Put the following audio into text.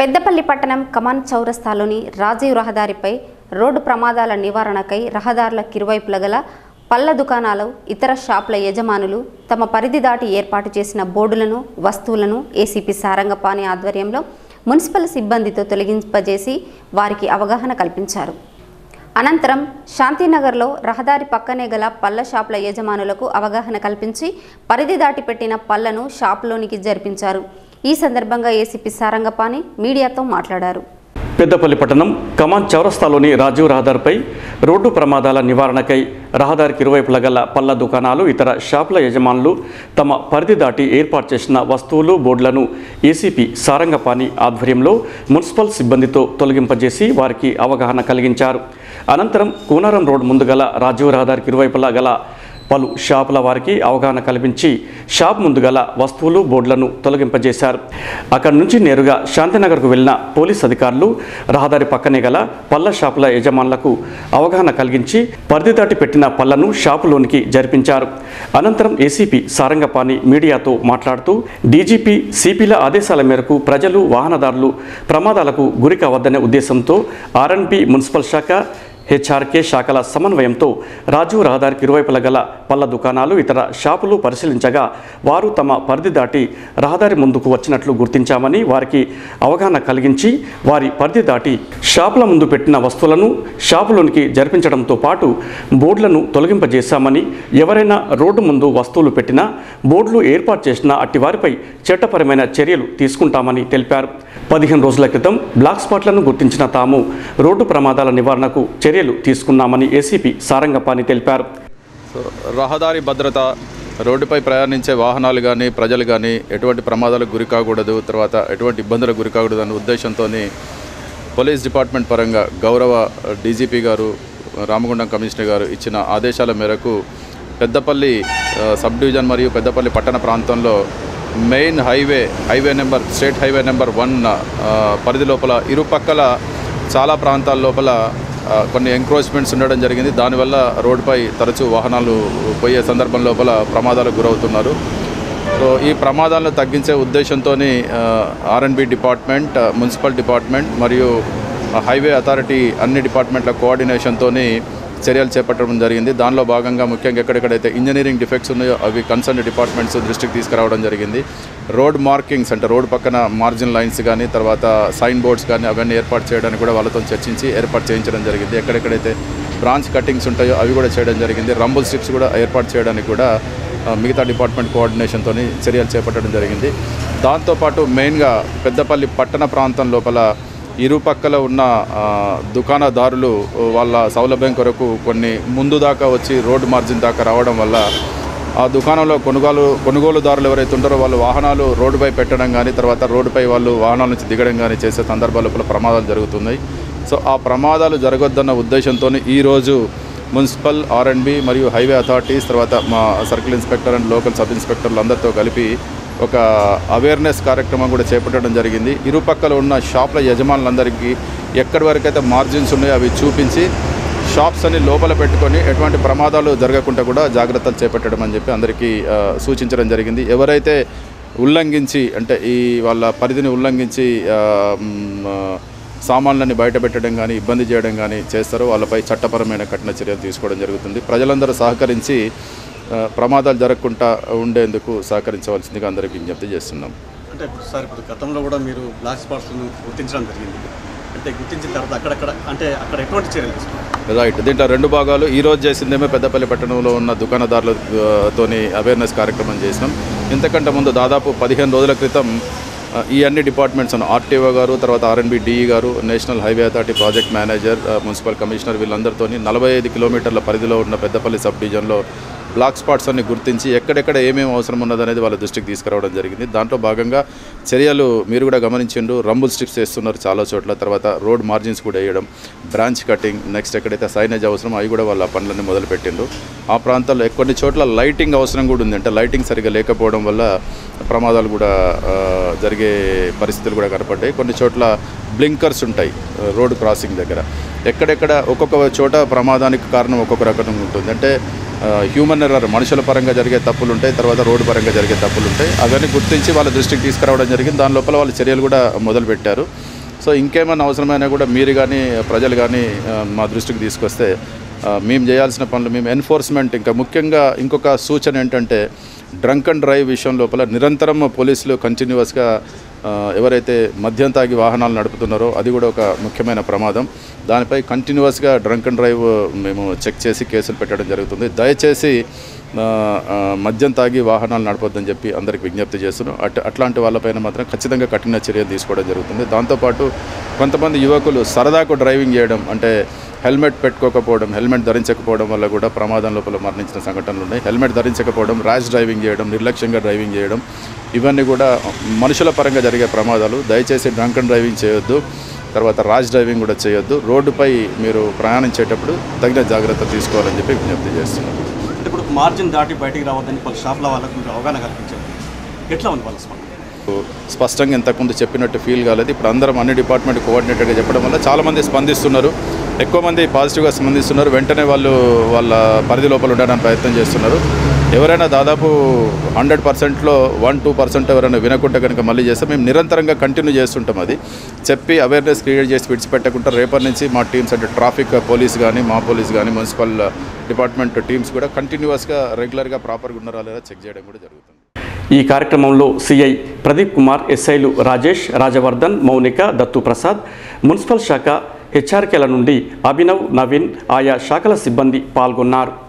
పెద్దపల్లి పట్టణం కమాన్ చౌరస్తాలోని రాజీవ్ రహదారిపై రోడ్డు ప్రమాదాల నివారణకై రహదారుల కిరువైపుల గల పళ్ళ దుకాణాలు ఇతర షాపుల యజమానులు తమ పరిధి దాటి ఏర్పాటు చేసిన బోర్డులను వస్తువులను ఏసీపీ సారంగపాణి ఆధ్వర్యంలో మున్సిపల్ సిబ్బందితో తొలగింపజేసి వారికి అవగాహన కల్పించారు అనంతరం శాంతినగర్లో రహదారి పక్కనే గల పళ్ళ షాపుల యజమానులకు అవగాహన కల్పించి పరిధి దాటి పెట్టిన పళ్లను షాపులోనికి జరిపించారు ఈ సందర్భంగా ఏసీపీ సారంగపాణి మీడియాతో మాట్లాడారు పెద్దపల్లి పట్టణం కమాన్ చౌరస్తాలోని రాజీవ్ రహదారిపై రోడ్డు ప్రమాదాల నివారణకై రహదారికి ఇరువైపుల గల పళ్ళ దుకాణాలు ఇతర షాపుల యజమానులు తమ పరిధి దాటి ఏర్పాటు చేసిన వస్తువులు బోర్డులను ఏసీపీ సారంగపాణి ఆధ్వర్యంలో మున్సిపల్ సిబ్బందితో తొలగింపజేసి వారికి అవగాహన కలిగించారు అనంతరం కూనారం రోడ్ ముందు గల రాజీవ్ రహదారికి ఇరువైపులా గల పలు షాపుల వారికి అవగాహన కల్పించి షాప్ ముందు గల వస్తువులు బోర్డులను తొలగింపజేశారు అక్కడి నుంచి నేరుగా శాంతినగర్కు వెళ్లిన పోలీస్ అధికారులు రహదారి పక్కనే గల పళ్ళ షాపుల యజమానులకు అవగాహన కలిగించి పరిధి దాటి పెట్టిన పళ్లను షాపులోనికి జరిపించారు అనంతరం ఏసీపీ సారంగపాణి మీడియాతో మాట్లాడుతూ డీజీపీ సిపిల ఆదేశాల మేరకు ప్రజలు వాహనదారులు ప్రమాదాలకు గురి కావద్దనే ఉద్దేశంతో ఆర్ఎన్బి మున్సిపల్ శాఖ హెచ్ఆర్కే శాఖల సమన్వయంతో రాజీవ్ రహదారికి ఇరువైపుల గల పళ్ళ దుకాణాలు ఇతర షాపులు పరిశీలించగా వారు తమ పరిధి దాటి రహదారి ముందుకు వచ్చినట్లు గుర్తించామని వారికి అవగాహన కలిగించి వారి పరిధి దాటి షాపుల ముందు పెట్టిన వస్తువులను షాపులోనికి జరిపించడంతో పాటు బోర్డులను తొలగింపజేశామని ఎవరైనా రోడ్డు ముందు వస్తువులు పెట్టినా బోర్డులు ఏర్పాటు చేసిన అట్టి వారిపై చట్టపరమైన చర్యలు తీసుకుంటామని తెలిపారు పదిహేను రోజుల క్రితం బ్లాక్ స్పాట్లను గుర్తించిన తాము రోడ్డు ప్రమాదాల నివారణకు చర్యలు తీసుకున్నామని ఏసీపీ సారంగపాణి తెలిపారు సో రహదారి భద్రత రోడ్డుపై ప్రయాణించే వాహనాలు కానీ ప్రజలు కానీ ఎటువంటి ప్రమాదాలకు గురి కాకూడదు తర్వాత ఎటువంటి ఇబ్బందులకు గురి కాకూడదు అనే ఉద్దేశంతో పోలీస్ డిపార్ట్మెంట్ పరంగా గౌరవ డీజీపీ గారు రామగుండం కమిషనర్ గారు ఇచ్చిన ఆదేశాల మేరకు పెద్దపల్లి ఆ, సబ్ డివిజన్ మరియు పెద్దపల్లి పట్టణ ప్రాంతంలో main highway highway number state highway number one ఆ, పరిధి లోపల ఇరుపక్కల చాలా ప్రాంతాల లోపల ఆ, కొన్ని ఎంక్రోచ్మెంట్స్ ఉండడం జరిగింది దానివల్ల రోడ్డుపై తరచూ వాహనాలు పోయే సందర్భం లోపల ప్రమాదాలకు గురవుతున్నారు సో ఈ ప్రమాదాలను తగ్గించే ఉద్దేశంతో ఆర్ఎన్బి డిపార్ట్మెంట్ ఆ, మున్సిపల్ డిపార్ట్మెంట్ మరియు ఆ, హైవే అథారిటీ అన్ని డిపార్ట్మెంట్ల కోఆర్డినేషన్తో చర్యలు చేపట్టడం జరిగింది దానిలో భాగంగా ముఖ్యంగా ఎక్కడెక్కడైతే ఇంజనీరింగ్ డిఫెక్ట్స్ ఉన్నాయో అవి కన్సర్న్ డిపార్ట్మెంట్స్ దృష్టికి తీసుకురావడం జరిగింది రోడ్ మార్కింగ్స్ అంటే రోడ్ పక్కన మార్జిన్ లైన్స్ కానీ తర్వాత సైన్ బోర్డ్స్ కానీ అవన్నీ ఏర్పాటు చేయడానికి కూడా వాళ్ళతో చర్చించి ఏర్పాటు చేయించడం జరిగింది ఎక్కడెక్కడైతే బ్రాంచ్ కటింగ్స్ ఉంటాయో అవి కూడా చేయడం జరిగింది రంబుల్ స్ట్రిప్స్ కూడా ఏర్పాటు చేయడానికి కూడా ఆ, మిగతా డిపార్ట్మెంట్ కోఆర్డినేషన్తో చర్యలు చేపట్టడం జరిగింది దాంతోపాటు మెయిన్గా పెద్దపల్లి పట్టణ ప్రాంతం లోపల ఇరుపక్కల ఉన్న ఆ, దుకాణదారులు వాళ్ళ సౌలభ్యం కొరకు కొన్ని ముందు దాకా వచ్చి రోడ్డు మార్జిన్ దాకా రావడం వల్ల ఆ దుకాణంలో కొనుగోలు కొనుగోలుదారులు ఎవరైతే ఉంటారో వాళ్ళు వాహనాలు రోడ్డుపై పెట్టడం కానీ తర్వాత రోడ్డుపై వాళ్ళు వాహనాల నుంచి దిగడం కానీ చేసే సందర్భాల లోపల ప్రమాదాలు జరుగుతున్నాయి సో ఆ ప్రమాదాలు జరగొద్దన్న ఉద్దేశంతో ఈరోజు మున్సిపల్ ఆర్ఎండ్బి మరియు హైవే అథారిటీస్ తర్వాత మా circle inspector and local sub ఇన్స్పెక్టర్లు అందరితో కలిపి ఒక అవేర్నెస్ కార్యక్రమం కూడా చేపట్టడం జరిగింది ఇరుపక్కల ఉన్న షాప్ల యజమానులందరికీ ఎక్కడి వరకు అయితే మార్జిన్స్ ఉన్నాయో అవి చూపించి షాప్స్ అన్ని లోపల పెట్టుకొని ఎటువంటి ప్రమాదాలు జరగకుండా కూడా జాగ్రత్తలు చేపట్టడం అని చెప్పి అందరికీ ఆ, సూచించడం జరిగింది ఎవరైతే ఉల్లంఘించి అంటే ఈ వాళ్ళ పరిధిని ఉల్లంఘించి ఆ, మ్, ఆ, సామాన్లని బయట పెట్టడం కానీ ఇబ్బంది చేయడం కానీ చేస్తారో వాళ్ళపై చట్టపరమైన కఠిన చర్యలు తీసుకోవడం జరుగుతుంది ప్రజలందరూ సహకరించి ఆ, ప్రమాదాలు జరగకుండా ఉండేందుకు సహకరించవలసిందిగా అందరికీ విజ్ఞప్తి చేస్తున్నాం అంటే ఇప్పుడు సార్ ఇప్పుడు గతంలో కూడా మీరు బ్లాక్ స్పాట్స్ను గుర్తించడం జరిగింది అంటే గుర్తించిన తర్వాత అక్కడక్కడ అంటే అక్కడ ఎటువంటి చర్యలు తీసుకున్నారు రైట్ దీంట్లో రెండు భాగాలు ఈ రోజు చేసిందేమో పెద్దపల్లి పట్టణంలో ఉన్న దుకాణదారులతోని అవేర్నెస్ కార్యక్రమం చేసినాం ఇంతకంటే ముందు దాదాపు పదిహేను రోజుల క్రితం ఆ, ఈ అన్ని డిపార్ట్మెంట్స్ ఆర్టీఓ గారు తర్వాత ఆర్ఎన్బి డిఈ గారు national highway authority project manager ఆ, మున్సిపల్ కమిషనర్ వీళ్ళందరితోని నలభై ఐదు కిలోమీటర్ల పరిధిలో ఉన్న పెద్దపల్లి సబ్ డివిజన్లో బ్లాక్ స్పాట్స్ అన్ని గుర్తించి ఎక్కడెక్కడ ఏమేమి అవసరం ఉన్నదనేది వాళ్ళ దృష్టికి తీసుకురావడం జరిగింది దాంట్లో భాగంగా చర్యలు మీరు కూడా గమనించిండ్రు రంబుల్ స్ట్రిప్స్ వేస్తున్నారు చాలా చోట్ల తర్వాత రోడ్ మార్జిన్స్ కూడా వేయడం బ్రాంచ్ కటింగ్ నెక్స్ట్ ఎక్కడైతే సైనేజ్ అవసరం అవి కూడా వాళ్ళ పనులన్నీ మొదలు పెట్టిండ్రు ఆ ప్రాంతాల్లో కొన్ని చోట్ల లైటింగ్ అవసరం కూడా ఉంది అంటే లైటింగ్ సరిగా లేకపోవడం వల్ల ప్రమాదాలు కూడా ఆ, జరిగే పరిస్థితులు కూడా కనపడ్డాయి కొన్ని చోట్ల బ్లింకర్స్ ఉంటాయి ఆ, రోడ్ క్రాసింగ్ దగ్గర ఎక్కడెక్కడ ఒక్కొక్క చోట ప్రమాదానికి కారణం ఒక్కొక్క రకంగా ఉంటుంది అంటే హ్యూమన్ ఎర్రర్ మనుషుల పరంగా జరిగే తప్పులు ఉంటాయి తర్వాత రోడ్డు పరంగా జరిగే తప్పులు ఉంటాయి అవన్నీ గుర్తించి వాళ్ళ దృష్టికి తీసుకురావడం జరిగింది దాని లోపల వాళ్ళు చర్యలు కూడా మొదలుపెట్టారు సో ఇంకేమైనా అవసరమైనా కూడా మీరు కానీ ప్రజలు కానీ ఆ, మా దృష్టికి తీసుకొస్తే ఆ, మేము చేయాల్సిన పనులు మేము ఎన్ఫోర్స్మెంట్ ఇంకా ముఖ్యంగా ఇంకొక సూచన ఏంటంటే డ్రంక్ అండ్ డ్రైవ్ విషయం లోపల నిరంతరం పోలీసులు కంటిన్యూస్గా ఆ, ఎవరైతే మద్యం తాగి వాహనాలు నడుపుతున్నారో అది కూడా ఒక ముఖ్యమైన ప్రమాదం దానిపై కంటిన్యూస్గా డ్రంక్ అండ్ డ్రైవ్ మేము చెక్ చేసి కేసులు పెట్టడం జరుగుతుంది దయచేసి ఆ, ఆ, మద్యం తాగి వాహనాలు నడపొద్దని చెప్పి అందరికి విజ్ఞప్తి చేస్తున్నాం అట్ అట్లాంటి వాళ్ళపైన మాత్రం ఖచ్చితంగా కఠిన చర్య తీసుకోవడం జరుగుతుంది దాంతోపాటు కొంతమంది యువకులు సరదాకు డ్రైవింగ్ చేయడం అంటే హెల్మెట్ పెట్టుకోకపోవడం హెల్మెట్ ధరించకపోవడం వల్ల కూడా ప్రమాదం లోపల మరణించిన సంఘటనలు ఉన్నాయి హెల్మెట్ ధరించకపోవడం ర్యాష్ డ్రైవింగ్ చేయడం నిర్లక్ష్యంగా డ్రైవింగ్ చేయడం ఇవన్నీ కూడా మనుషుల పరంగా జరిగే ప్రమాదాలు దయచేసి డ్రంక్ అండ్ డ్రైవింగ్ చేయొద్దు తర్వాత ర్యాష్ డ్రైవింగ్ కూడా చేయొద్దు రోడ్డుపై మీరు ప్రయాణించేటప్పుడు తగిన జాగ్రత్త తీసుకోవాలని చెప్పి విజ్ఞప్తి చేస్తున్నాం అంటే ఇప్పుడు మార్జిన్ దాటి బయటికి రావద్దని పలు షాపుల వాళ్ళకు మీరు అవగాహన కల్పించారు ఎట్లా ఉంది వాళ్ళ స్పందన స్పష్టంగా ఇంతకుముందు చెప్పినట్టు ఫీల్ కాలేదు ఇప్పుడు అందరం అన్ని డిపార్ట్మెంట్ కోఆర్డినేటర్గా చెప్పడం వల్ల చాలామంది స్పందిస్తున్నారు ఎక్కువ మంది పాజిటివ్గా స్పందిస్తున్నారు వెంటనే వాళ్ళు వాళ్ళ పరిధి లోపల ఉండడానికి ప్రయత్నం చేస్తున్నారు ఎవరైనా దాదాపు హండ్రెడ్ పర్సెంట్లో వన్ టూ పర్సెంట్ ఎవరైనా వినకుంటే కనుక మళ్ళీ చేస్తే మేము నిరంతరంగా కంటిన్యూ చేస్తుంటాం అది చెప్పి అవేర్నెస్ క్రియేట్ చేసి విడిచిపెట్టకుండా రేపటి నుంచి మా టీమ్స్ అంటే ట్రాఫిక్ పోలీస్ కానీ మా పోలీస్ కానీ మున్సిపల్ డిపార్ట్మెంట్ టీమ్స్ కూడా కంటిన్యూస్గా రెగ్యులర్గా ప్రాపర్గా ఉన్నారా లేదా చెక్ చేయడం కూడా జరుగుతుంది ఈ కార్యక్రమంలో సిఐ ప్రదీప్ కుమార్ ఎస్ఐలు రాజేష్ రాజవర్ధన్ మౌనిక దత్తు ప్రసాద్ మున్సిపల్ శాఖ హెచ్ఆర్కేల నుండి అభినవ్ నవీన్ ఆయా శాఖల సిబ్బంది పాల్గొన్నారు